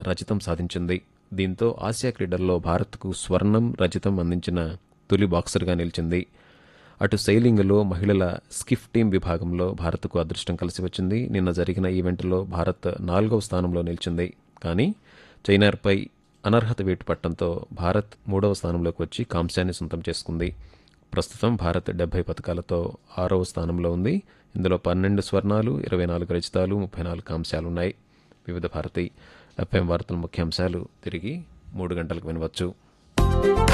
రజతం సాధించింది దీంతో ఆసియా క్రీడల్లో భారత్కు స్వర్ణం రజతం అందించిన తొలి బాక్సర్గా నిలిచింది అటు సెయిలింగ్లో మహిళల స్కిఫ్ టీం విభాగంలో భారత్కు అదృష్టం కలిసి వచ్చింది నిన్న జరిగిన ఈవెంట్లో భారత్ నాలుగవ స్థానంలో నిలిచింది కానీ చైనాపై అనర్హత వేటు పట్టడంతో భారత్ మూడవ స్థానంలోకి వచ్చి కాంస్యాన్ని సొంతం చేసుకుంది ప్రస్తుతం భారత్ డెబ్బై పథకాలతో ఆరవ స్థానంలో ఉంది ఇందులో పన్నెండు స్వర్ణాలు ఇరవై నాలుగు రజితాలు ముప్పై నాలుగు కాంస్యాలున్నాయి వివిధ భారతి ఎఫ్ఎం వార్తల ముఖ్యాంశాలు తిరిగి మూడు గంటలకు వినవచ్చు